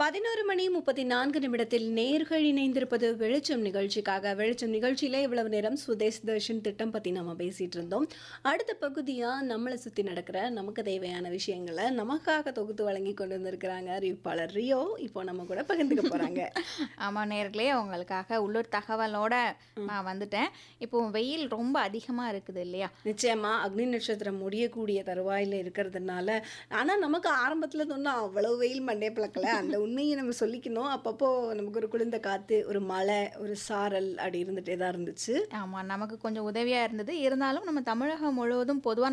பதினோரு மணி முப்பத்தி நான்கு நிமிடத்தில் நேர்கள் இணைந்திருப்பது வெளிச்சம் நிகழ்ச்சிக்காக வெளிச்சம் நிகழ்ச்சியில இவ்வளவு நேரம் சுதேஷ் தர்ஷன் திட்டம் பத்தி நம்ம பேசிட்டு இருந்தோம் அடுத்த பகுதியா நம்மளை சுத்தி நடக்கிற நமக்கு தேவையான விஷயங்களை நமக்காக தொகுத்து வழங்கி கொண்டு வந்திருக்கிறாங்க அறிவிப்பாளர் ரியோ இப்போ நம்ம கூட பகிர்ந்துக்க போறாங்க ஆமாம் நேர்களே உங்களுக்காக உள்ளூர் தகவலோட நான் வந்துட்டேன் இப்போ வெயில் ரொம்ப அதிகமாக இருக்குது இல்லையா நிச்சயமா அக்னி நட்சத்திரம் முடியக்கூடிய தருவாயில இருக்கிறதுனால ஆனா நமக்கு ஆரம்பத்துல தோணும் அவ்வளவு வெயில் மண்டே பழக்கல அந்த உண்மையை நம்ம சொல்லிக்கணும் அப்பப்போ நமக்கு ஒரு குளிர்ந்த காத்து ஒரு மழை ஒரு சாரல் அப்படி இருந்துட்டே தான் இருந்துச்சு ஆமாம் நமக்கு கொஞ்சம் உதவியாக இருந்தது இருந்தாலும் நம்ம தமிழகம் முழுவதும் பொதுவாக